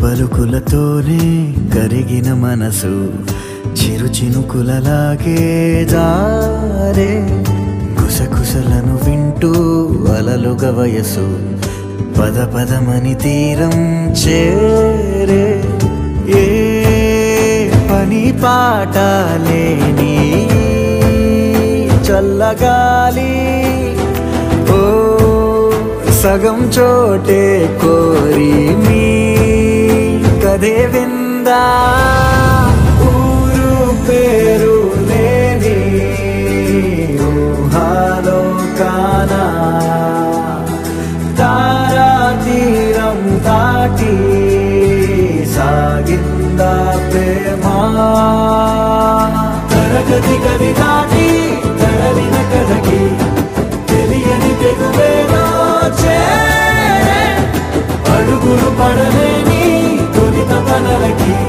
పలుకులతోనే కరిగిన మనసు చిరు చినుకులలాగే జారే గుసగుసలను వింటూ అలలుగ వయసు పద పదమని తీరం చేరే ఏ పని పాట లేని చల్లగాలి ఓ సగం చోటే కోరి మీ కదే విందా ఊరు పేరు లేని ఊహాలో కానా తారా తీరం దాటి సాగిందా ప్రేమ తరగతి గది దాటి తరలిన కథకి తెలియని తెగువేలో చేరే అడుగులు పడలేని తొలిత పనలకి